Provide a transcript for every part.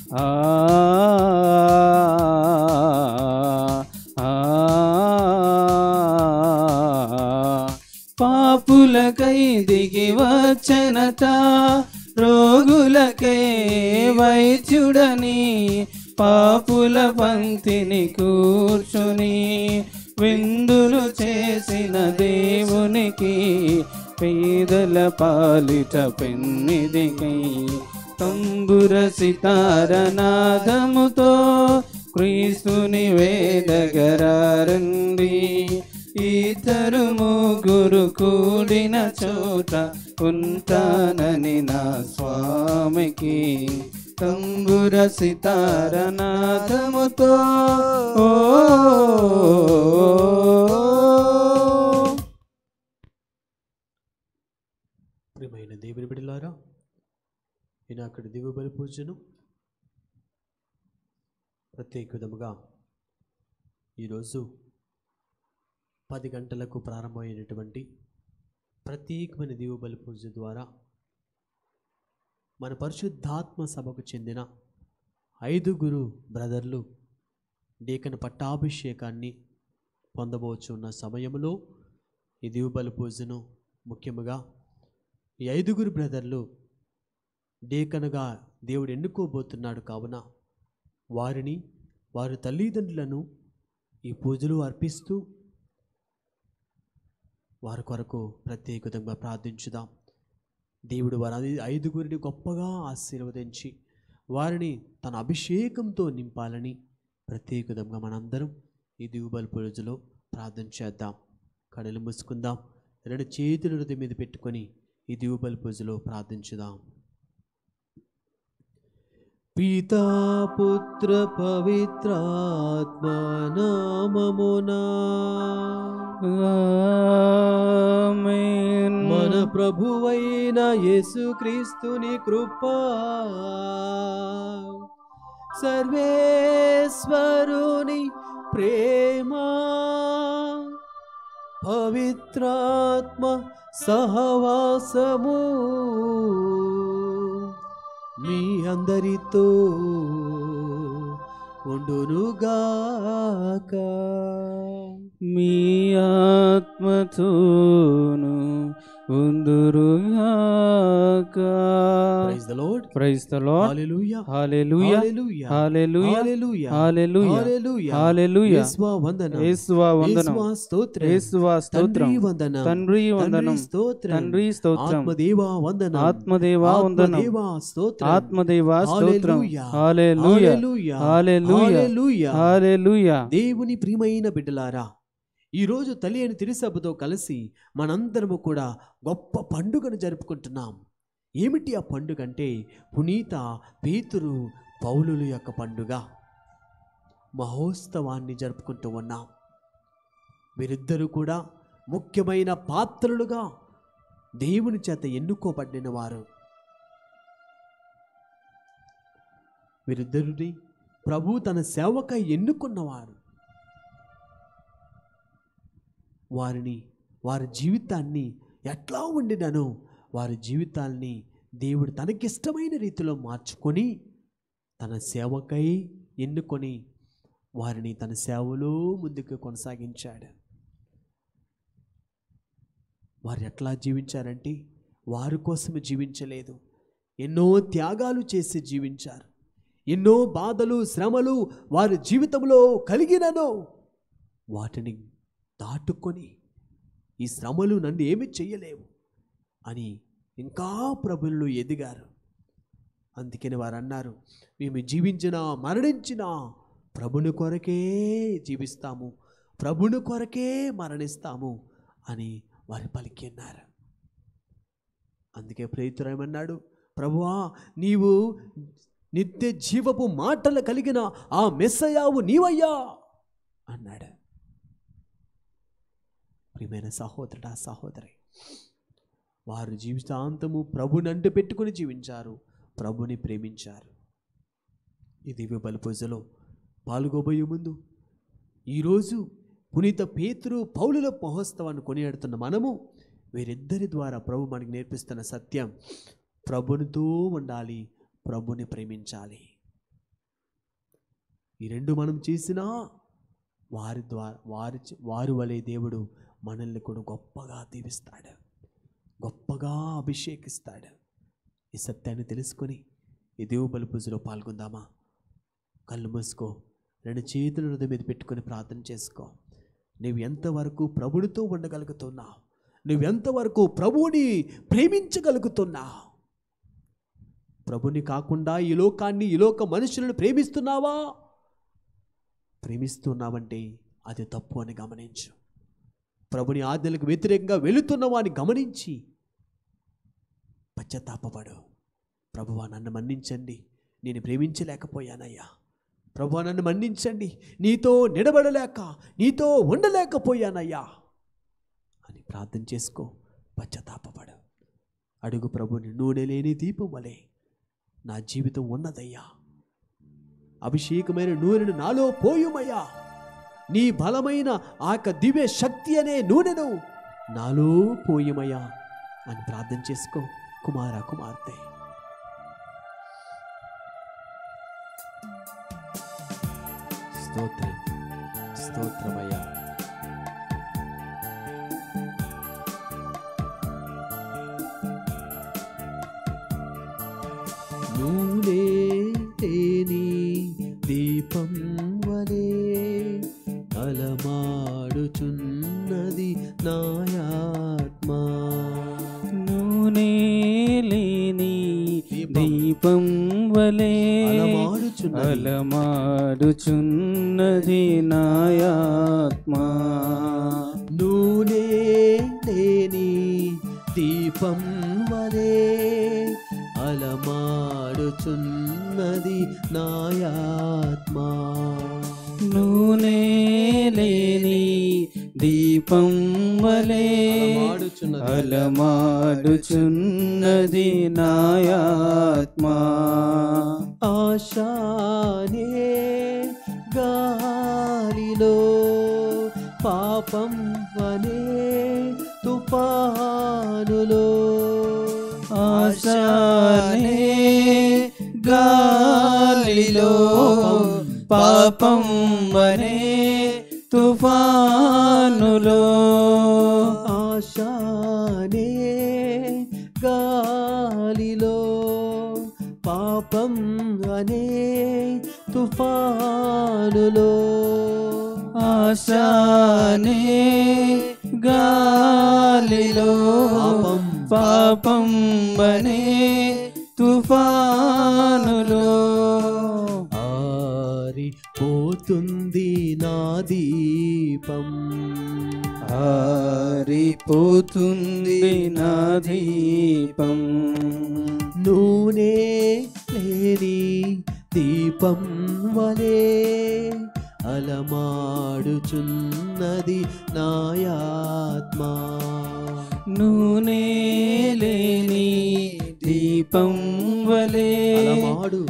ఆ ఆ పాపులకై దిగి వచ్చనట రోగులకై వైద్యుడని పాపుల పంక్తిని కూర్చుని విందులు చేసిన దేవునికి పేదల పాలిట పెన్నిదికై తంబుర సితారనాదముతో క్రీస్తుని వేదగరారండి ఇద్దరు ముగ్గురు కూడిన చోట ఉంటానని నా స్వామికి తంబుర సితారనాదముతో ఓ ప్రియమైన దేవుని బిడ్డలారా నేను అక్కడ దివ్య బలి పూజను ప్రత్యేక విధముగా ఈరోజు పది గంటలకు ప్రారంభమైనటువంటి ప్రత్యేకమైన దివ్య బలి పూజ ద్వారా మన పరిశుద్ధాత్మ సభకు చెందిన ఐదుగురు బ్రదర్లు డేకన పట్టాభిషేకాన్ని పొందబోచు ఉన్న సమయంలో ఈ దివ్య బలి పూజను ముఖ్యముగా ఈ ఐదుగురు బ్రదర్లు డేకనగా దేవుడు ఎన్నుకోబోతున్నాడు కావున వారిని వారి తల్లిదండ్రులను ఈ పూజలు అర్పిస్తూ వారి కొరకు ప్రత్యేకంగా ప్రార్థించుదాం దేవుడు వారి ఐదుగురిని గొప్పగా ఆశీర్వదించి వారిని తన అభిషేకంతో నింపాలని ప్రత్యేకంగా మనందరం ఈ దిగుబలి పూజలో ప్రార్థన చేద్దాం కడులు మూసుకుందాం రెండు చేతులు హృదయం మీద పెట్టుకొని ఈ దిగుబలి పూజలో ప్రార్థించుదాం పితా పుత్ర పవిత్రాత్మ నామమునా ఆమేన్. మన ప్రభువైన యేసుక్రీస్తుని కృప సర్వేశ్వరుని ప్రేమ పవిత్రాత్మ సహవాసము మీ అందరితో ఉండునుగాక మీ ఆత్మతోను ఉందురుగాక praise the lord praise the lord hallelujah hallelujah hallelujah hallelujah hallelujah hallelujah hallelujah hallelujah యేసువా వందనం యేసువా వందనం యేసువా స్తోత్రం యేసువా స్తోత్రం తండ్రి వందనం తండ్రి వందనం తండ్రి స్తోత్రం తండ్రి స్తోత్రం ఆత్మదేవా వందనం ఆత్మదేవా వందనం ఆత్మదేవా స్తోత్రం ఆత్మదేవా స్తోత్రం హల్లెలూయా హల్లెలూయా హల్లెలూయా హల్లెలూయా హల్లెలూయా హల్లెలూయా దేవుని ప్రియమైన బిడ్డలారా ఈరోజు తల్లి అని తిరుసభతో కలిసి మనందరము కూడా గొప్ప పండుగను జరుపుకుంటున్నాం ఏమిటి ఆ పండుగ అంటే పునీత పేతురు పౌలుల యొక్క పండుగ మహోత్సవాన్ని జరుపుకుంటూ ఉన్నాం వీరిద్దరూ కూడా ముఖ్యమైన పాత్రలుగా దేవుని చేత ఎన్నుకోబడిన వారు వీరిద్దరిని ప్రభు తన సేవకై ఎన్నుకున్నవారు వారిని వారి జీవితాన్ని ఎట్లా ఉండినను వారి జీవితాల్ని దేవుడు తనకిష్టమైన రీతిలో మార్చుకొని తన సేవకై ఎన్నుకొని వారిని తన సేవలో ముందుకు కొనసాగించాడు వారు ఎట్లా జీవించారంటే వారి కోసమే జీవించలేదు ఎన్నో త్యాగాలు చేసి జీవించారు ఎన్నో బాధలు శ్రమలు వారి జీవితంలో కలిగినను వాటిని దాటుకొని ఈ శ్రమలు నన్ను ఏమి చెయ్యలేవు అని ఇంకా ప్రభుల్లో ఎదిగారు అందుకని వారు అన్నారు మేము జీవించినా మరణించినా ప్రభుని కొరకే జీవిస్తాము ప్రభుని కొరకే మరణిస్తాము అని వారు పలికిన్నారు అందుకే ప్రేతుడు ఏమన్నాడు ప్రభువా నీవు నిత్య జీవపు మాటలు కలిగిన ఆ మెస్సయావు నీవయ్యా అన్నాడు ప్రియమైన సహోదరుడా సహోదరి వారు జీవితాంతము ప్రభుని అంటు పెట్టుకుని జీవించారు ప్రభుని ప్రేమించారు ఈ దివ్య బలి పూజలో పాల్గొబోయే ముందు ఈరోజు పునీత పేతురు పౌలుల మహోత్సవాన్ని కొనియాడుతున్న మనము వీరిద్దరి ద్వారా ప్రభు మనకి నేర్పిస్తున్న సత్యం ప్రభునితో ఉండాలి ప్రభుని ప్రేమించాలి ఈ రెండు మనం చేసినా వారి ద్వారా వారి చే- వారి వలె దేవుడు మనల్ని కూడా గొప్పగా దీవిస్తాడు గొప్పగా అభిషేకిస్తాడు ఈ సత్యాన్ని తెలుసుకొని ఈ దేవు బలి పూజలో పాల్గొందామా కళ్ళు మూసుకో రెండు చేతులు హృదయం మీద పెట్టుకొని ప్రార్థన చేసుకో నువ్వు ఎంతవరకు ప్రభుడితో ఉండగలుగుతున్నావు నువ్వు ఎంతవరకు ప్రభువుని ప్రేమించగలుగుతున్నావు ప్రభుని కాకుండా ఈ లోకాన్ని ఈ లోక మనుషులను ప్రేమిస్తున్నావా ప్రేమిస్తున్నావంటే అది తప్పు అని గమనించు ప్రభుని ఆజ్ఞలకు వ్యతిరేకంగా వెళుతున్నావా అని గమనించి పశ్చాత్తాపపడు ప్రభువా నన్ను మన్నించండి నేను ప్రేమించలేకపోయానయ్యా ప్రభువా నన్ను మన్నించండి నీతో నిలబడలేక నీతో ఉండలేకపోయానయ్యా అని ప్రార్థన చేసుకో పశ్చాత్తాపపడు అడుగు ప్రభుని నూనె లేని దీపం వలె నా జీవితం ఉన్నదయ్యా అభిషేకమైన నూనెను నాలో పోయుమయ్యా నీ బలమైన ఆ యొక్క దివ్య శక్తి అనే నూనెను నాలో పోయుమయ్యా అని ప్రార్థన చేసుకో కుమార కుమార్తె స్తోత్రం స్తోత్రమయ్యా నూనె లేని దీపం వలే అలమాడుచున్నది నాయాత్మా నూనె లేని దీపం వలె అలమాడుచున్నది అలమాడుచున్నది నాయాత్మా నూనె లేని దీపం వలే అలమాడుచున్నది నాయాత్మా నూనె లేని దీపం వలె అలమాడుచున్నది అలమాడుచున్నది నాయాత్మా ఆశానే గాలిలో పాపం వనే తుఫానులో ఆశానే గాలిలో పాపం వనే తుఫానులో ఆశానే గాలిలో పాపం అనే తుఫానులో ఆశానే గాలిలో పాపం పాపం వనే తుఫానులో ఆరిపోతుంది నా దీపం ఆరిపోతుంది నా దీపం నూనె లేని దీపం వలే అలమాడుచున్నది నాయాత్మా నూనె లేని దీపం వలే అలమాడు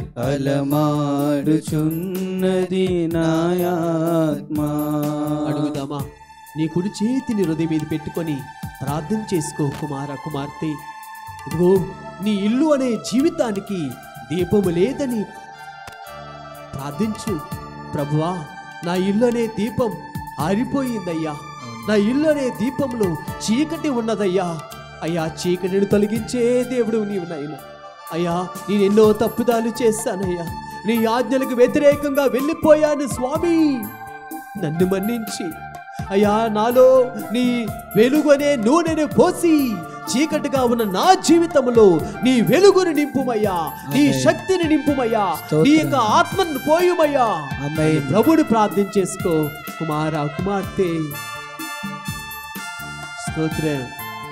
అలమాడుచున్నది నాయాత్మా అడుగుదామా నీ కుడి చేతిని హృదయం మీద పెట్టుకొని ప్రార్థన చేసుకో కుమార కుమార్తె ఇదిగో నీ ఇల్లు అనే జీవితానికి దీపము లేదని ప్రార్థించు ప్రభువా నా ఇల్లు అనే దీపం ఆరిపోయిందయ్యా నా ఇల్లు అనే దీపంలో చీకటి ఉన్నదయ్యా అయ్యా చీకటిని తొలగించే దేవుడు నీవు నాయనా అయ్యా నేను ఎన్నో తప్పుదాలు చేశానయ్యా నీ ఆజ్ఞలకు వ్యతిరేకంగా వెళ్ళిపోయాను స్వామి నన్ను మన్నించి అయ్యా నాలో నీ వెలుగు అనే నూనెను పోసి చీకటిగా ఉన్న నా జీవితంలో నీ వెలుగును నింపుమయ్యా నీ శక్తిని నింపుమయ్యా నీ యొక్క ఆత్మను పోయుమయ్యా ఆమేన్. ప్రభుడు ప్రార్థన చేసుకో కుమార కుమార్తె స్తోత్రం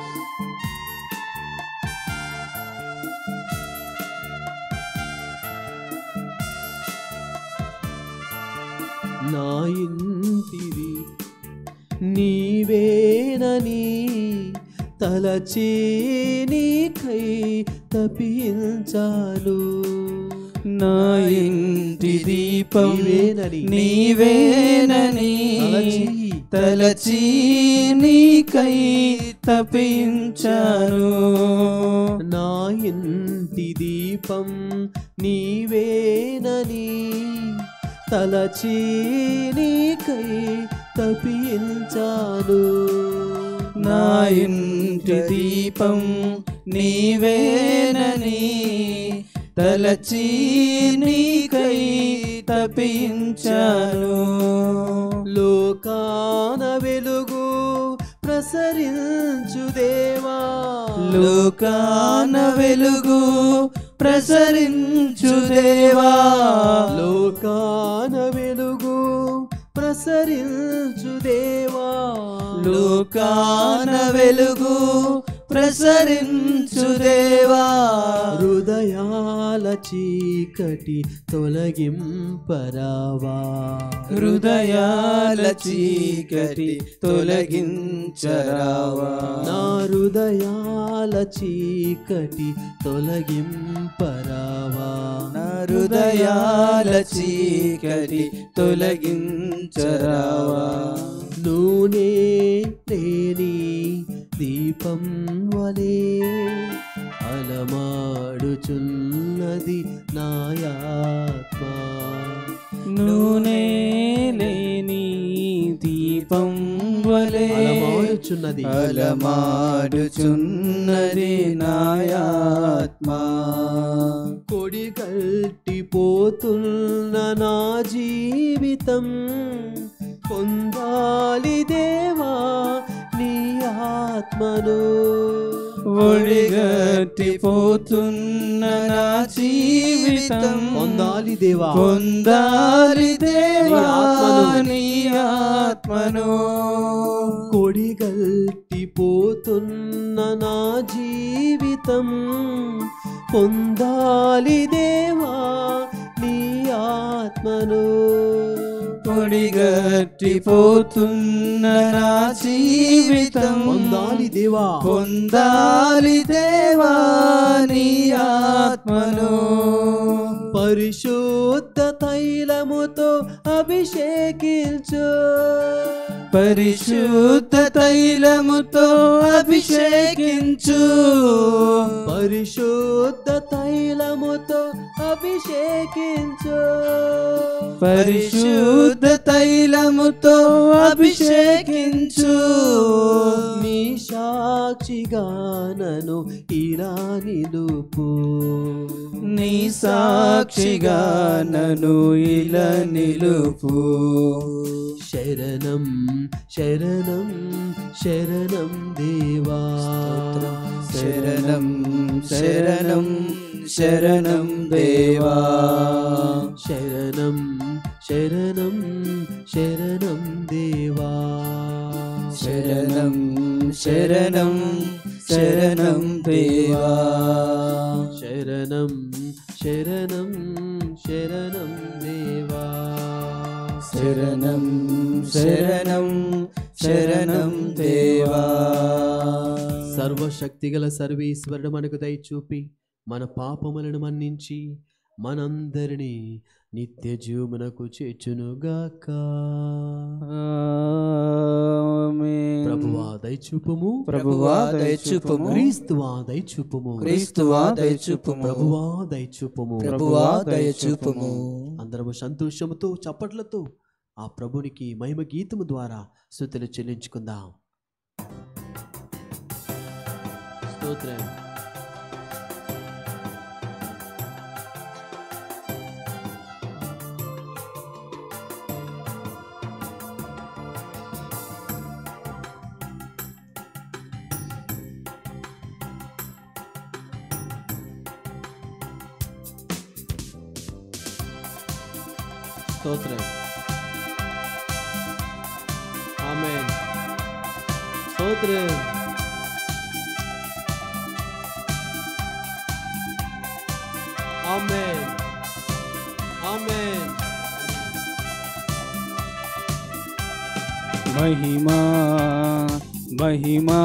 నా ఇంటిది నీవేనని తలచి నీకై తప్పించాను నా ఇంటి దీపం నీవేనని నీవేనని తలచి తలచి నీకై తపించాను నా ఇంటి దీపం నీవేనని తలచి నీకై తప్పించాను నా ఇంటి దీపం నీవేనని తలచి నీకై తపించాను లోకాన వెలుగు ప్రసరించు దేవా లోకాన వెలుగు ప్రసరించు దేవా లోకాన వెలుగు ప్రసరించు దేవా లోకాన వెలుగు ప్రసరించు దేవా హృదయాల చీకటి తొలగింపరావా హృదయాల చీకటి తొలగించరావా నా హృదయాల చీకటి తొలగింపరావా నా హృదయాల చీకటి తొలగించరావా నూనె లేని దీపం వలే అలమాడుచున్నది నాయాత్మ నూనె లేని దీపం వలె అలమాడుచున్నది అలమాడుచున్నది నాయాత్మా కొడి కట్టిపోతున్న నా జీవితం పొందాలి దేవా నీ ఆత్మను ఒడిగట్టిపోతున్న నా జీవితం పొందాలి దేవా పొందాలి దేవా నీ నీ ఆత్మను కొడి కట్టిపోతున్న నా జీవితం పొందాలి దేవా నీ ఆత్మను పొడిగట్టిపోతున్న నా జీవితం పొందాలి దేవా పొందాలి దేవా నీ ఆత్మను పరిశుద్ధ తైలముతో అభిషేకించు పరిశుద్ధ తైలముతో అభిషేకించు పరిశుద్ధ తైలముతో అభిషేకించు పరిశుద్ధ తైలముతో అభిషేకించు నీ సాక్షిగా నన్ను ఇలా నిలుపు నీ సాక్షిగా నన్ను ఇలా నిలుపు శరణం శరణం శరణం దేవా శరణం శరణం శరణం దేవా శరణం శరణం శరణం దేవా శరణం శరణం శరణం దేవా శరణం శరణం శరణం దేవా శరణం శరణం శరణం దేవా సర్వశక్తిగల సర్వేశ్వరుడు మనకు దయచూపి మన పాపములను మన్నించి మనందరినీ నిత్య జీవమునకు చేర్చునుగాక ఆమేన్. ప్రభువా దయచూపుము ప్రభువా దయచూపుము క్రీస్తువా దయచూపుము క్రీస్తువా దయచూపుము ప్రభువా దయచూపుము ప్రభువా దయచూపుము అందరము సంతోషముతో చప్పట్లతో ఆ ప్రభునికి మహిమ గీతము ద్వారా స్థుతులు చెల్లించుకుందాం స్తోత్రం స్తోత్రం ఆమేన్ స్తోత్రం ఆమేన్ ఆమేన్ మహిమా మహిమా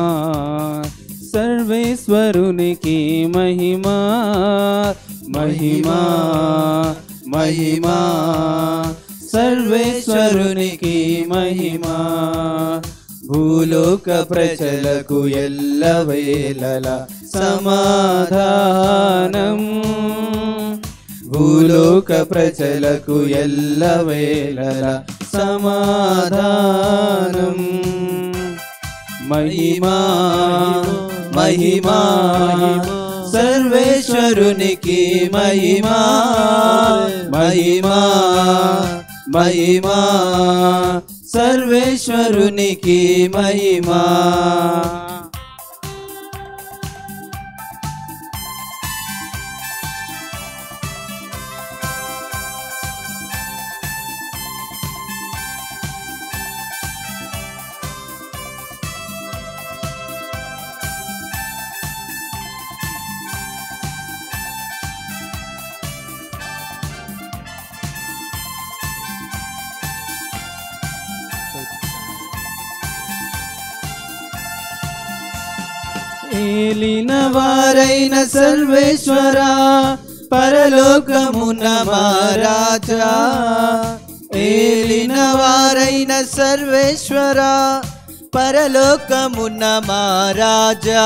సర్వేశ్వరునికి మహిమా మహిమా మహిమా సర్వేశ్వరునికి మహిమా భూలోక ప్రజలకు ఎల్లవేళల సమాధానం భూలోక ప్రజలకు ఎల్లవేళల సమాధానం మహిమా మహిమా సర్వేశ్వరునికి మహిమా మహిమా మహిమా సర్వేశ్వరునికి మహిమా ఏలిన వారైన సర్వేశ్వర పరలోకమున మహారాజా ఏలిన వారైన సర్వేశ్వర పరలోకమున మహారాజా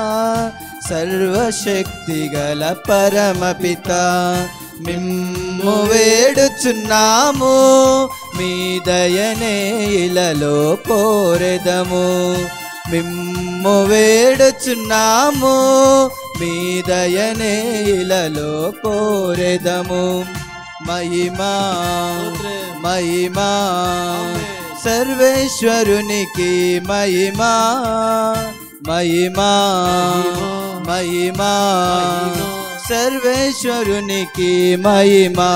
సర్వశక్తి గల పరమపిత మిమ్ము వేడుచున్నాము మీ దయనే ఇలలో కోరెదము మిమ్ము వేడుచున్నాము మీ దయనే ఇలలో కోరెదము మహిమా మహిమా సర్వేశ్వరునికి మహిమా మహిమా మహిమా సర్వేశ్వరునికి మహిమా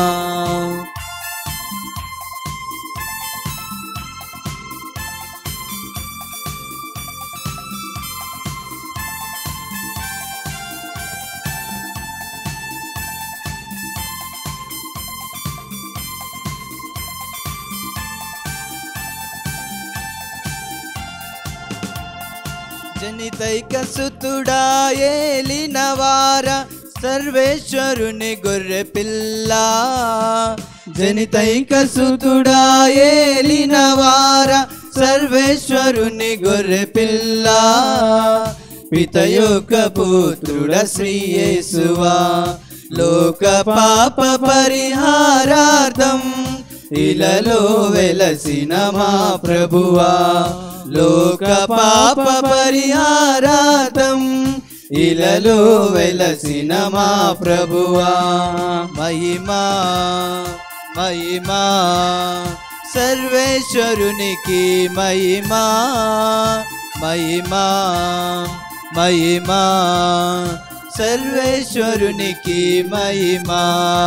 జనితైక సుతుడా ఏలినవార సర్వేశ్వరుని గొర్రె పిల్ల జనితైక సుతుడా ఏలినవార సర్వేశ్వరుని గొర్రె పిల్ల పితయొక్క పుత్రుడ శ్రీయేసువా లోక పాప పరిహారార్థం ఇలలో వెలసిన మా ప్రభువా లోక పాప పరిహారార్థం ఇలలో వెలసిన మా ప్రభువా మహిమా మహిమా సర్వేశ్వరునికి మహిమా మహిమా మహిమా సర్వేశ్వరునికి మహిమా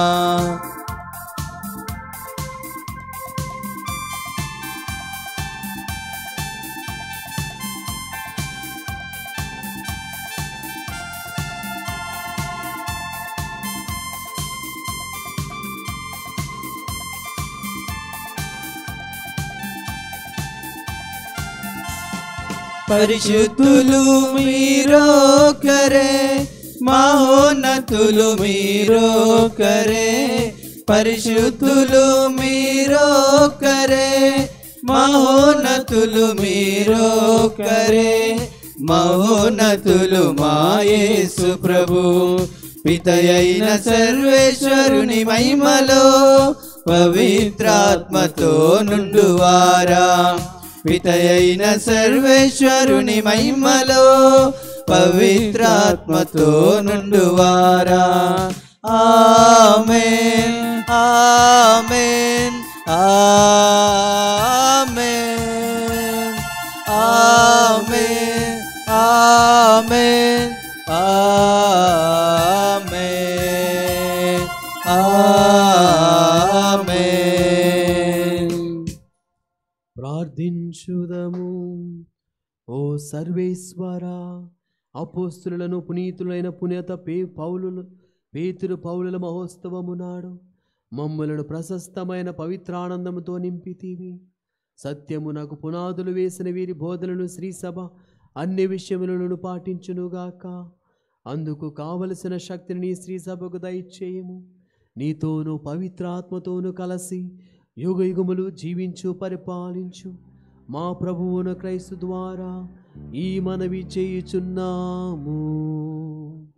పరిశుద్ధులు మీరోకరే మహోన్నతులు మీరోకరే పరిశుద్ధులు మీరోకరే మహోన్నతులు మీరోకరే మహోన్నతులు మాయేసు ప్రభు పితయైన సర్వేశ్వరుని మహిమలో పవిత్రాత్మతో నుండువారా పితయైన సర్వేశ్వరుని మహిమలో పవిత్రాత్మతో నుండువారా ఆమేన్ ఆమేన్ ఆమేన్ ఆమేన్ ఆమేన్ ఆమేన్ ఆమేన్ ప్రార్థించుదము ఓ సర్వేశ్వర అపోస్తులను పునీతులైన పుణ్యత పే పౌలులు పేతురు పౌలుల మహోత్సవము నాడు మమ్ములను ప్రశస్తమైన పవిత్రానందముతో నింపితివి సత్యమునకు పునాదులు వేసిన వీరి బోధనలు శ్రీసభ అన్ని విషయములను పాటించునుగాక అందుకు కావలసిన శక్తిని నీ శ్రీసభకు దయచేయము నీతోనూ పవిత్రాత్మతోనూ కలిసి యుగ యుగములు జీవించు పరిపాలించు మా ప్రభువున క్రైస్తు ద్వారా ఈ మనవి చేయుచున్నాము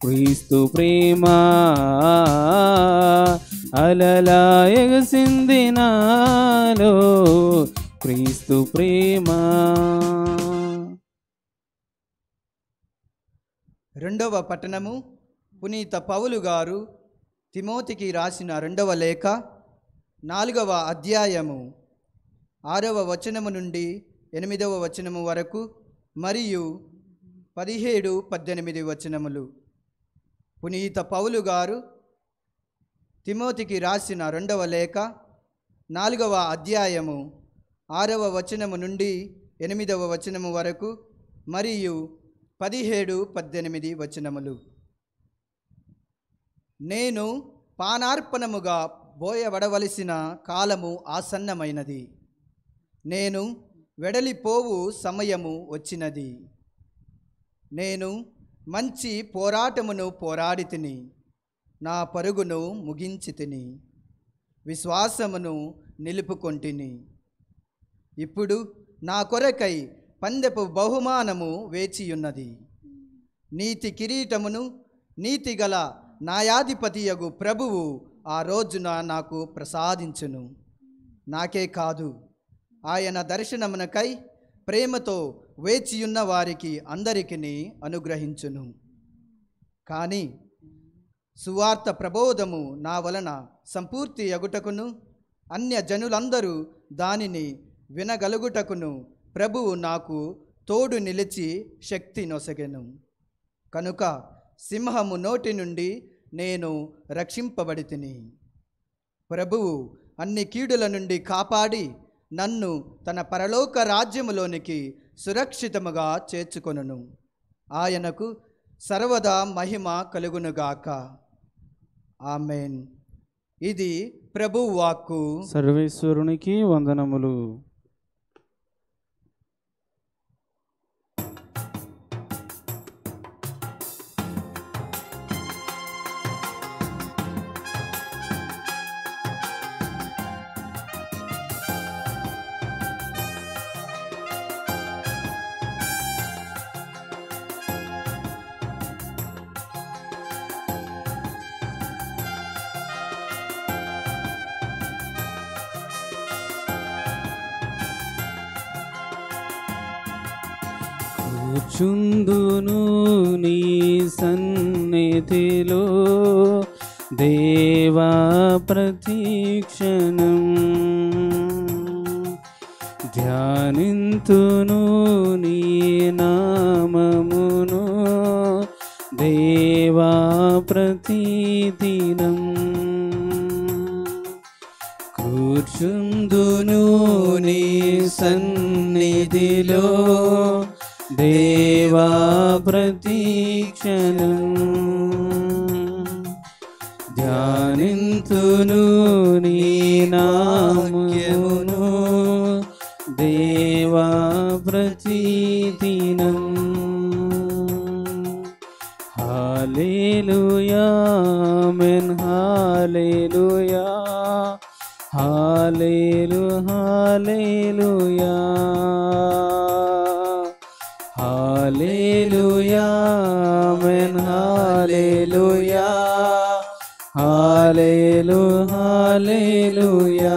క్రీస్తు ప్రేమ అలలా ఎగసింది నాలో క్రీస్తు ప్రేమ రెండవ పట్టణము పునీత పౌలు గారు తిమోతికి రాసిన రెండవ లేఖ నాలుగవ అధ్యాయము ఆరవ వచనము నుండి ఎనిమిదవ వచనము వరకు మరియు పదిహేడు పద్దెనిమిది వచనములు పునీత పౌలు గారు తిమోతికి రాసిన రెండవ లేఖ నాలుగవ అధ్యాయము ఆరవ వచనము నుండి ఎనిమిదవ వచనము వరకు మరియు పదిహేడు పద్దెనిమిది వచనములు నేను పానార్పణముగా బోయబడవలసిన కాలము ఆసన్నమైనది నేను వెడలిపోవు సమయము వచ్చినది నేను మంచి పోరాటమును పోరాడి తిని నా పరుగును ముగించి తిని విశ్వాసమును నిలుపుకొంటిని ఇప్పుడు నా కొరకై పందెపు బహుమానము వేచియున్నది నీతి కిరీటమును నీతిగల న్యాయాధిపతియగు ప్రభువు ఆ రోజున నాకు ప్రసాదించును నాకే కాదు ఆయన దర్శనమునకై ప్రేమతో వేచియున్న వారికి అందరికిని అనుగ్రహించును కానీ సువార్త ప్రబోధము నా వలన సంపూర్తి అగుటకును అన్య జనులందరూ దానిని వినగలుగుటకును ప్రభువు నాకు తోడు నిలిచి శక్తి నొసగెను కనుక సింహము నోటి నుండి నేను రక్షింపబడి తిని ప్రభువు అన్ని కీడుల నుండి కాపాడి నన్ను తన పరలోక రాజ్యములోనికి సురక్షితముగా చేర్చుకొనును ఆయనకు సర్వదా మహిమ కలుగునుగాక ఆమెన్ ఇది ప్రభు వాక్కు సర్వేశ్వరునికి వందనములు కూర్చుందును నీ సన్నిధిలో దేవా ప్రతీక్షణం ధ్యానింతును నీ నామమును దేవా ప్రతిదినం కూర్చుందును నీ సన్నిధిలో దేవా ప్రతీక్షణం ధ్యానింతును నీ నామమును దేవా ప్రతిదినం హాలేలుయా మెన్ హాలేలుయా హాలేలు హాలేలుయా హాలేలుయా మెన్ హాలేలుయా హాలేలు హాలేలుయా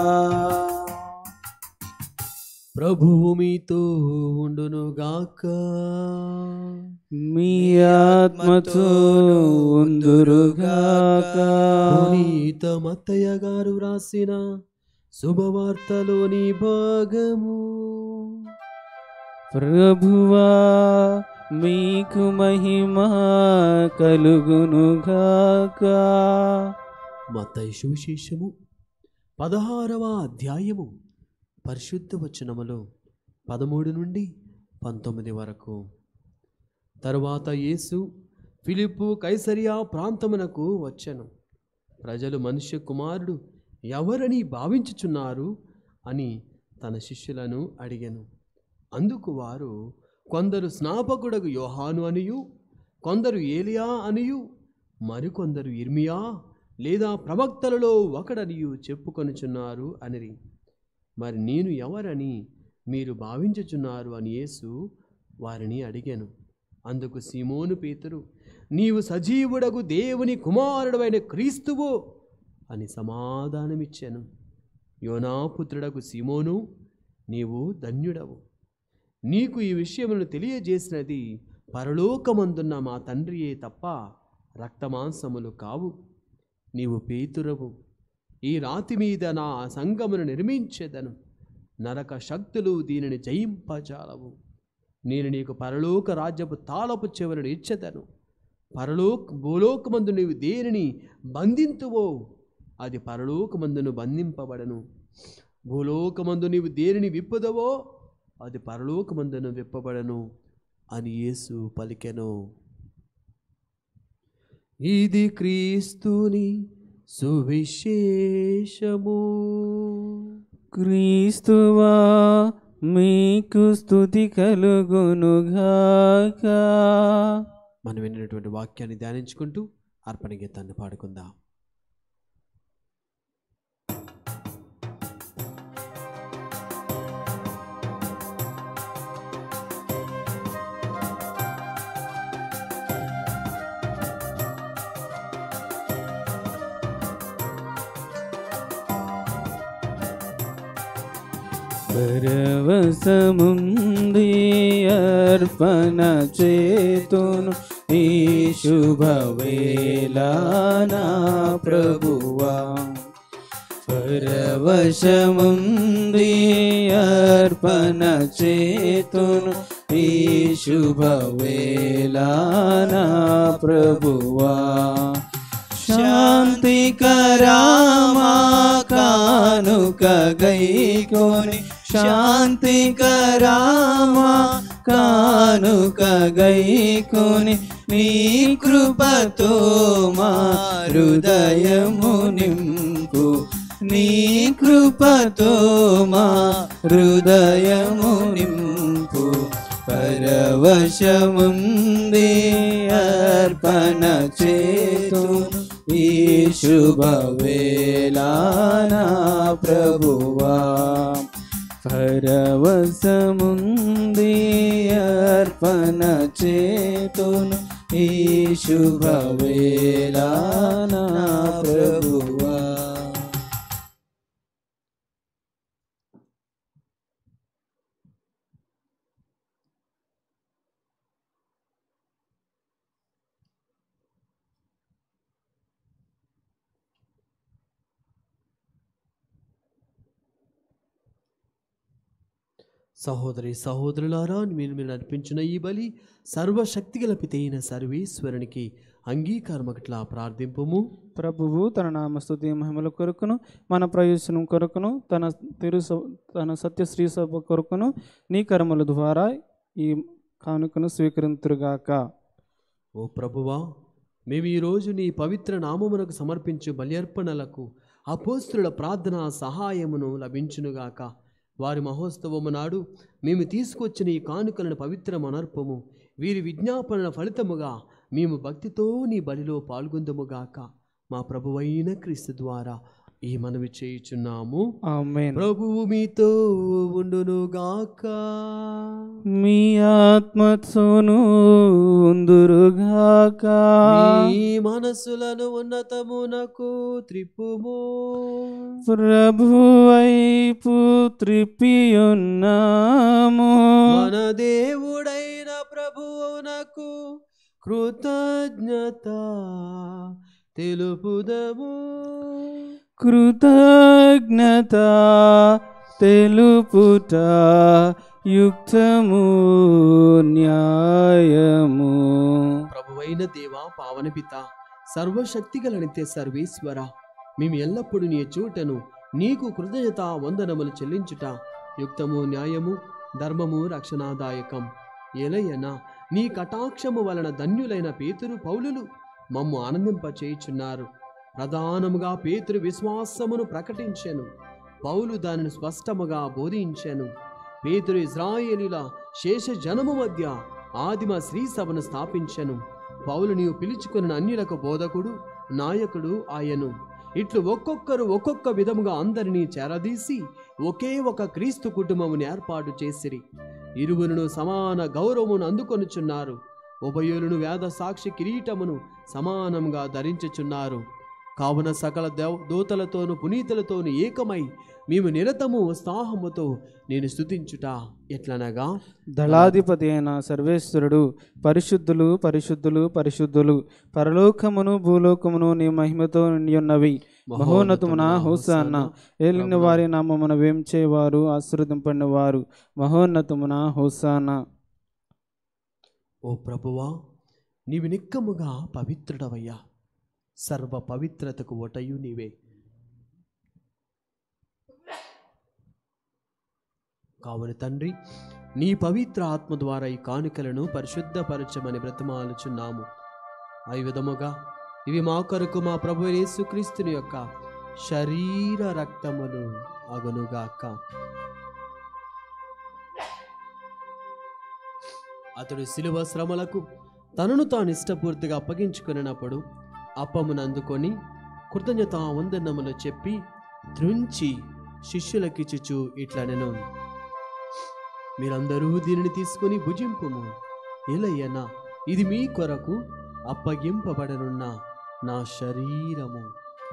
ప్రభువు మీతో ఉండునుగాక మీ ఆత్మతో ఉందురుగాక పునీత మత్తయ్య గారు రాసిన శుభవార్తలోని భాగము ప్రభువా మీకు మహిమ కలుగునుగాక మత్తయి సువిశేషము పదహారవ అధ్యాయము పరిశుద్ధ వచనములో పదమూడు నుండి పంతొమ్మిది వరకు తరువాత యేసు ఫిలిప్పు కైసరియా ప్రాంతమునకు వచ్చెను ప్రజలు మనుష్య కుమారుడు ఎవరని భావించుచున్నారు అని తన శిష్యులను అడిగెను అందుకు వారు కొందరు స్నాపకుడకు యోహాను అనియు కొందరు ఏలియా అనియు మరికొందరు ఇర్మియా లేదా ప్రవక్తలలో ఒకడనియు చెప్పుకొనుచున్నారు అనిరి మరి నేను ఎవరని మీరు భావించుచున్నారు అని యేసు వారిని అడిగాను అందుకు సీమోను పేతురు నీవు సజీవుడగు దేవుని కుమారుడైన క్రీస్తువు అని సమాధానమిచ్చాను యోనాపుత్రుడకు సీమోను నీవు ధన్యుడవు నీకు ఈ విషయములను తెలియజేసినది పరలోకమందున్న మా తండ్రియే తప్ప రక్తమాంసములు కావు నీవు పేతురవు ఈ రాతి మీద నా సంగమును నిర్మించేదను నరక శక్తులు దీనిని జయింపజాలవు నేను నీకు పరలోక రాజ్యపు తాళపు చెవులను ఇచ్చేదను పరలోక భూలోకమందు నీవు దేనిని బంధింతువో అది పరలోకమందును బంధింపబడను భూలోకమందు నీవు దేనిని విప్పుదవో అది పరలోకమందును విప్పబడను అని యేసు పలికెను ఇది క్రీస్తుని సువిశేషము క్రీస్తువా మీకు స్థుతి కలుగునుగాక మనం విన్నటువంటి వాక్యాన్ని ధ్యానించుకుంటూ అర్పణ గీతాన్ని పాడుకుందాం పరవశముంది అర్పణ చేతును ఈ శుభవేళ నా ప్రభువా పరవశముంది అర్పణ చేతును ఈ శుభవేళ నా ప్రభువా శాంతికరామా కానుక గైకోని శాంతికరామా కానుక గైకోని నీ కృపతో మా హృదయము నింపు నీ కృపతో మా హృదయము నింపు పరవశముంది అర్పణ చేతును ఈ శుభవేళ నా ప్రభువా పరవశముంది అర్పణ చేతును ఈ శుభవేళ నా ప్రభువా సహోదరి సహోదరులారా మీరు మీరు అర్పించిన ఈ బలి సర్వశక్తిగల పితైన సర్వేశ్వరునికి అంగీకారమగట్లా ప్రార్థింపుము ప్రభువు తన నామస్తుతి మహిమల కొరకును మన ప్రయోజనం కొరకును తన తిరు స- తన సత్యశ్రీ సభ కొరకును నీ కర్మల ద్వారా ఈ కానుకను స్వీకరింతురుగాక ఓ ప్రభువా మేము ఈరోజు నీ పవిత్ర నామమునకు సమర్పించు బల్యర్పణలకు అపోస్తుల ప్రార్థన సహాయమును లభించునుగాక వారి మహోత్సవము నాడు మేము తీసుకొచ్చిన ఈ కానుకలను పవిత్ర మనర్పము వీరి విజ్ఞాపనల ఫలితముగా మేము భక్తితో నీ బలిలో పాల్గొందుముగాక మా ప్రభువైన క్రీస్తు ద్వారా ఈ మనవి చేయుచున్నాము ఆమేన్ ప్రభువు మీతో ఉండునుగాక మీ ఆత్మతోను ఉందురుగాక మీ మనస్సులను ఉన్నతమునకు త్రిప్పుము ప్రభు వైపు త్రిపియున్నాము మన దేవుడైన ప్రభువునకు కృతజ్ఞత తెలుపుదము కృతజ్ఞత తెలుపుట యుక్తము న్యాయము ప్రభువైన దేవా పావన పిత సర్వశక్తిగల నిత్య సర్వేశ్వర మేము ఎల్లప్పుడూ నీ చోటను నీకు కృతజ్ఞత వందనములు చెల్లించుట యుక్తము న్యాయము ధర్మము రక్షణాదాయకం ఎలయన నీ కటాక్షము వలన ధన్యులైన పేతురు పౌలులు మమ్ము ఆనందింపచేయుచున్నారు ప్రధానముగా పేతురు విశ్వాసమును ప్రకటించెను పౌలు దానిని స్పష్టముగా బోధించెను పేతురు ఇజ్రాయేలీల శేష జనము మధ్య ఆదిమ శ్రీ సభను స్థాపించెను పౌలు నీవు పిలుచుకున్న అన్యులకు బోధకుడు నాయకుడు ఆయను ఇట్లు ఒక్కొక్కరు ఒక్కొక్క విధముగా అందరినీ చేరదీసి ఒకే ఒక క్రీస్తు కుటుంబమును ఏర్పాటు చేసిరి ఇరువురును సమాన గౌరవమును అందుకొనుచున్నారు ఉభయులను వేద సాక్షి కిరీటమును సమానంగా ధరించుచున్నారు కావున సకల దేవ దూతలతోను పునీతులతోను ఏకమై మేము నిరతము ఉత్సాహముతో నేను స్తుతించుట ఎట్లనగా దళాధిపతి అయిన సర్వేశ్వరుడు పరిశుద్ధులు పరిశుద్ధులు పరిశుద్ధులు పరలోకమును భూలోకమును నీ మహిమతో నిండియున్నవి మహోన్నతమున హోసాన్న ఏలిన వారి నామమున వేంచేవారు ఆశీర్వదింపడిన వారు మహోన్నతమున హోసాన్న ఓ ప్రభువా నీవు నిక్కముగా పవిత్రుడవయ్యా సర్వ పవిత్రతకు ఒటయు నీవే కావున తండ్రి నీ పవిత్ర ఆత్మ ద్వారా ఈ కానుకలను పరిశుద్ధపరచమని బ్రతమాలుచున్నాము ఆ విధముగా ఇవి మా కొరకు మా ప్రభు యేసుక్రీస్తుని యొక్క శరీర రక్తములు అగునుగాక అతడు శిలువ శ్రమలకు తనను తాను ఇష్టపూర్తిగా అప్పగించుకున్నప్పుడు అప్పమును అందుకొని కృతజ్ఞత వందనములు చెప్పి త్రుంచి శిష్యులకిచ్చుచు ఇట్లనెను మీరందరూ దీనిని తీసుకుని భుజింపుము ఏలయ్యనా ఇది మీ కొరకు అప్పగింపబడనున్న నా శరీరము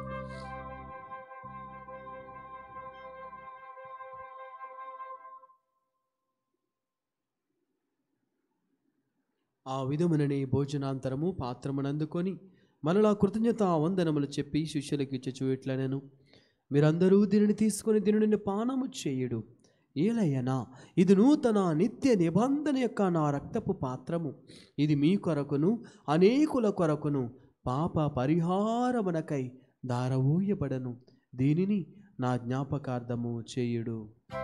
ఆ విధముననే భోజనాంతరము పాత్రమునందుకొని మరలా కృతజ్ఞత వందనములు చెప్పి శిష్యులకి ఇచ్చచ్చు ఇట్లనెను మీరందరూ దీనిని తీసుకొని దీనిని పానము చేయుడు ఏలయ్యనా ఇది నూతన నిత్య నిబంధన యొక్క నా రక్తపు పాత్రము ఇది మీ కొరకును అనేకుల కొరకును పాప పరిహారమునకై దారవూయబడను దీనిని నా జ్ఞాపకార్థము చేయుడు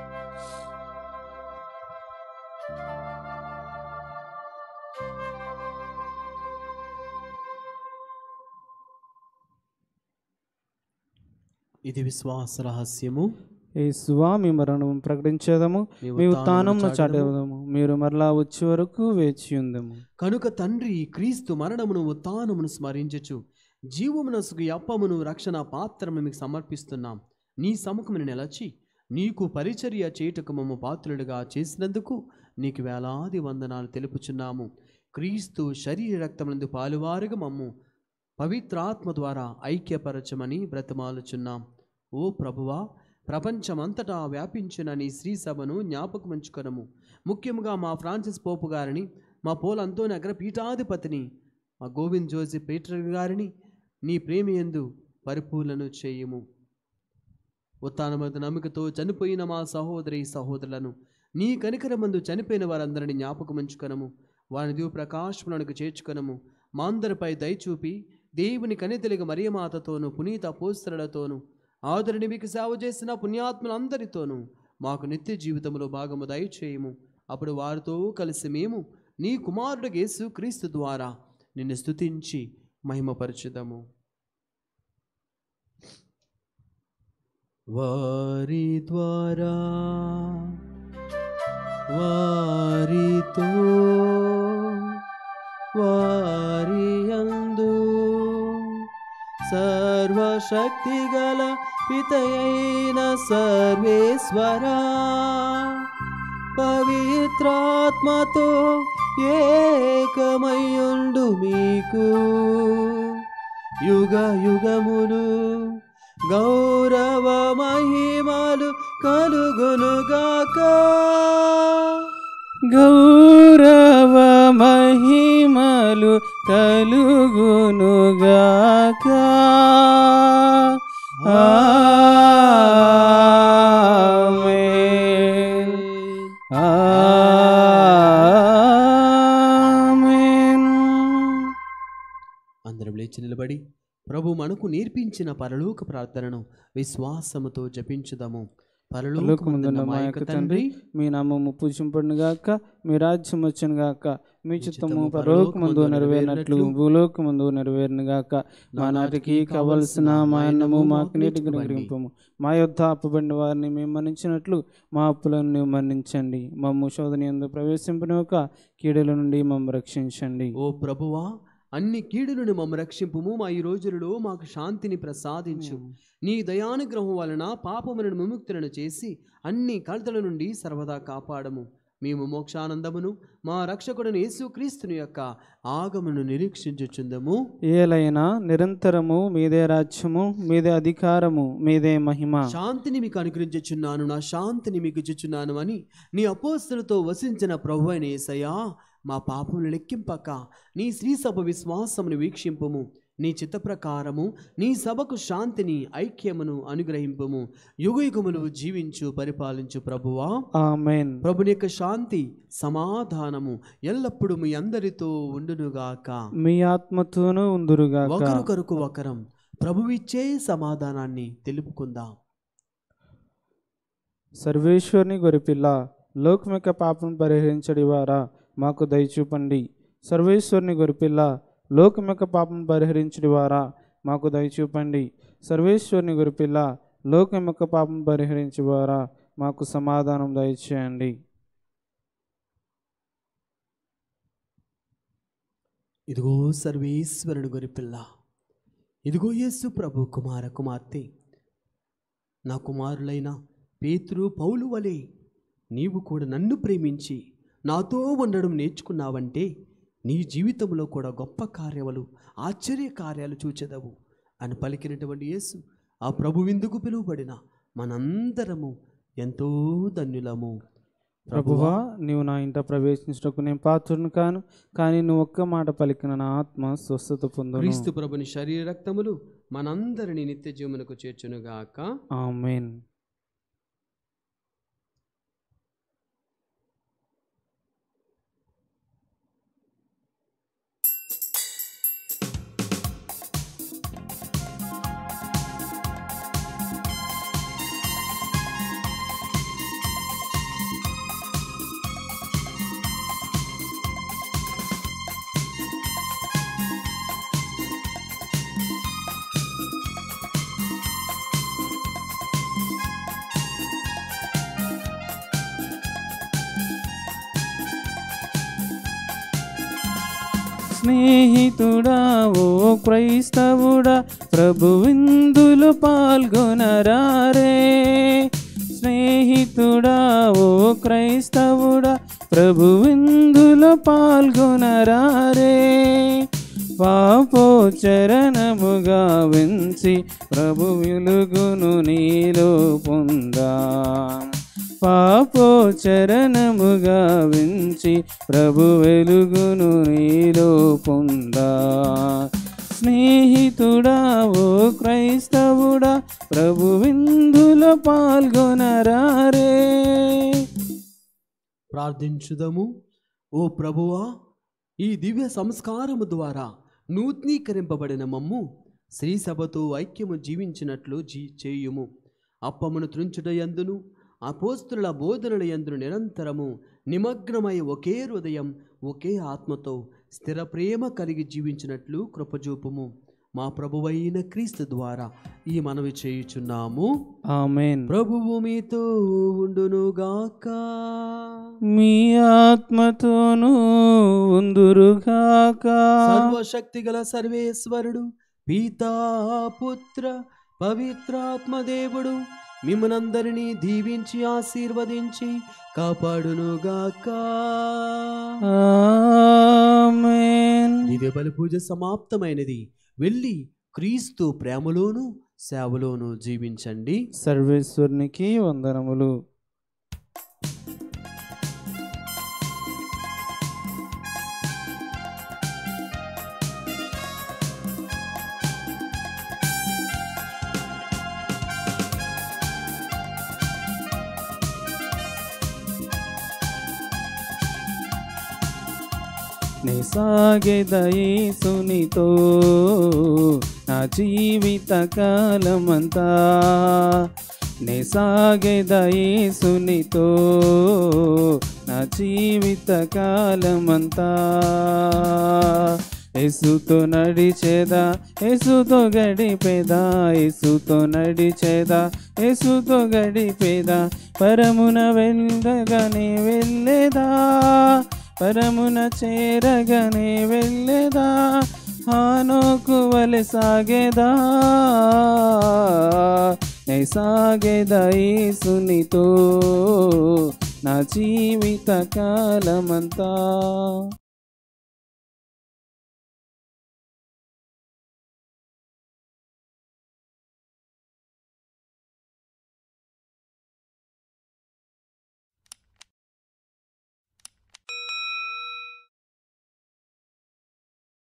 ఇది విశ్వాస రహస్యము యేసువా మీ మరణము ప్రకటించేదము మీ మీ ఉత్థానమును ఉత్థానం చాటెదము. చాటేదము మీరు మరలా వచ్చే వరకు వేచి ఉందము కనుక తండ్రి క్రీస్తు మరణమును ఉత్థానమును స్మరించచ్చు జీవమునసుకు అప్పమును రక్షణ పాత్రము మీకు సమర్పిస్తున్నాం నీ సముఖమును నిలచి నీకు పరిచర్య చేయుటకు మమ్మ పాత్రులుగా చేసినందుకు నీకు వేలాది వందనాలు తెలుపుచున్నాము క్రీస్తు శరీర రక్తమునందు పాలువారుగా మమ్ము పవిత్రాత్మ ద్వారా ఐక్యపరచమని బ్రతమాలుచున్నాం ఓ ప్రభువా ప్రపంచమంతటా వ్యాపించిన నీ శ్రీ సభను జ్ఞాపకముంచుకొనము ముఖ్యంగా మా ఫ్రాన్సిస్ పోపు గారిని మా పోల్ అంతోని అగ్ర పీఠాధిపతిని మా గోవింద్ జోసి పీటర్ గారిని నీ ప్రేమియందు పరిపూర్ణను చేయుము ఉత్తానమందు నమ్మికతో చనిపోయిన మా సహోదరి సహోదరులను నీ కనికరమందు చనిపోయిన వారందరిని జ్ఞాపకముంచుకొనము వారిని దీవు ప్రకాశములకు చేర్చుకొనము మా అందరిపై దయచూపి దేవుని కనితెలిగ మరియమాతతోను పునీత పోస్తరులతోను ఆదరణి మీకు సేవ చేసిన పుణ్యాత్ములందరితోనూ మాకు నిత్య జీవితంలో భాగము దయచేయము అప్పుడు వారితో కలిసి మేము నీ కుమారుడు యేసు క్రీస్తు ద్వారా నిన్ను స్తుతించి మహిమపరచుదము వారి ద్వారా వారితో వారి యందు సర్వశక్తి గల పితయైన సర్వేశ్వరా పవిత్రాత్మతో ఏకమయ్యుండు మీకు యుగ యుగములు గౌరవ మహిమలు కలుగునుగాక గౌరవ మహిమలు కలుగునుగాక ఆమేన్. ఆమేన్. అందరం లేచి నిలబడి ప్రభు మనకు నేర్పించిన పరలోక ప్రార్థనను విశ్వాసముతో జపించుదాము పరలోకమందున్న మా యొక్క తండ్రి మీ నామము పూజింపడును గాక మీ రాజ్యం వచ్చును గాక మీ చిత్తము పరలోకమందు నెరవేరినట్లు భూలోకమందు నెరవేరును గాక మా నాటికి కావలసిన మా అన్నము మాకు నీటికి గ్రహింపము మా యొద్ద అప్పబడిన వారిని మేము మన్నించినట్లు మా అప్పులను ನೀವು మన్నించండి మమ్ము శోధన ఎందు ప్రవేశింపనివ్వక కీడుల నుండి మమ్మ రక్షించండి ఓ ప్రభువా అన్ని కీడులను మమ్మ రక్షింపుము మా ఈ రోజులలో మాకు శాంతిని ప్రసాదించు నీ దయానుగ్రహం వలన పాపములను విముక్తులను చేసి అన్ని కలతల నుండి సర్వదా కాపాడము మేము మోక్షానందమును మా రక్షకుడిని యేసుక్రీస్తుని యొక్క ఆగమను నిరీక్షించుచుందము ఏలైనా నిరంతరము మీదే రాజ్యము మీదే అధికారము మీదే మహిమ శాంతిని మీకు అనుగ్రహించుచున్నాను నా శాంతిని మీకు ఇచ్చుచున్నాను అని నీ అపోస్తులతో వసించిన ప్రభు అయిన యేసయ్యా మా పాపములు లెక్కింపక నీ శ్రీ సభ విశ్వాసమును వీక్షింపుము నీ చిత్త ప్రకారము నీ సభకు శాంతిని ఐక్యమును అనుగ్రహింపుము యుగయుగములు జీవించు పరిపాలించు ప్రభువా ఆమెన్ ప్రభుని యొక్క శాంతి సమాధానము ఎల్లప్పుడూ మీ అందరితో ఉండునుగాక మీ ఆత్మతోనూ ఉందురుగాక ఒకరికొరకు ఒకరం ప్రభువిచ్చే సమాధానాన్ని తెలుపుకుందాం సర్వేశ్వరుని గొరిపిల్ల లోకం యొక్క పాపం పరిహరించడి వారా మాకు దయచూపండి సర్వేశ్వరుని గొరిపిల్ల లోకం యొక్క పాపం పరిహరించడి వారా మాకు దయచూపండి సర్వేశ్వరుని గొరిపిల్ల లోకం యొక్క పాపం పరిహరించి వారా మాకు సమాధానం దయచేయండి ఇదిగో సర్వేశ్వరుడు గొరిపిల్ల ఇదిగో యేసు ప్రభు కుమార కుమార్తె నా కుమారులైన పేతురు పౌలు వలె నీవు కూడా నన్ను ప్రేమించి నాతో ఉండడం నేర్చుకున్నావంటే నీ జీవితంలో కూడా గొప్ప కార్యములు ఆశ్చర్య కార్యాలు చూచెదవు అని పలికినటువంటి యేసు ఆ ప్రభు విందుకు పిలువబడిన మనందరము ఎంతో ధన్యులము ప్రభువా నీవు నా ఇంట ప్రవేశించటకు నేను పాత్రుని కాను కానీ నువ్వు ఒక్క మాట పలికిన నా ఆత్మ స్వస్థత పొందును క్రీస్తు ప్రభుని శరీర రక్తములు మనందరిని నిత్య జీవమునకు చేర్చునుగాక ఆమెన్ స్నేహితుడా ఓ క్రైస్తవుడా ప్రభు విందులు పాల్గొనరారే స్నేహితుడా ఓ క్రైస్తవుడా ప్రభు విందులు పాల్గొనరారే పాపోచరణముగా వెంచి ప్రభు వెలుగును నీలో పొందా పాపోచరణముగా వించి ప్రభు వెలుగును నీలో పొందా స్నేహితుడా ఓ క్రైస్తవుడా ప్రభు విందులో పాల్గొనరారే ప్రార్థించుదము ఓ ప్రభువా ఈ దివ్య సంస్కారము ద్వారా నూతనీకరింపబడిన మమ్ము శ్రీ సభతో ఐక్యము జీవించినట్లు జీ చేయుము అప్పమును త్రుంచుట యందును అపోస్తుల బోధనల యందును నిరంతరము నిమగ్నమై ఒకే హృదయం ఒకే ఆత్మతో స్థిర ప్రేమ కలిగి జీవించినట్లు కృపజూపుము మా ప్రభువైన క్రీస్తు ద్వారా ఈ మనవి చేయుచున్నాము ఆమెన్ ప్రభువు మీతో ఉండునుగాక మీ ఆత్మతోనూ ఉందురుగాక సర్వశక్తి గల సర్వేశ్వరుడు పితా పుత్ర పవిత్రాత్మ దేవుడు మిమ్మనందరినీ దీవించి ఆశీర్వదించి కాపాడునుగాక ఆమెన్ దివ్య బలి పూజ సమాప్తమైనది వెళ్ళి క్రీస్తు ప్రేమలోను సేవలోను జీవించండి సర్వేశ్వరునికి వందనములు నే సాగెదయేసునితో నా జీవిత కాలమంతా నే సాగెదయేసునితో నా జీవిత కాలమంతా ఎసుతో నడిచేదా ఎసుతో గడిపేదా ఎసుతో నడిచేదా ఎసుతో గడిపేదా పరమున వెళ్ళగానే వెళ్ళేదా పరమున చేరగానే వెళ్ళేదా హానోకు వలె సాగేదా నే సాగేదా సునితో నా జీవిత కాలమంతా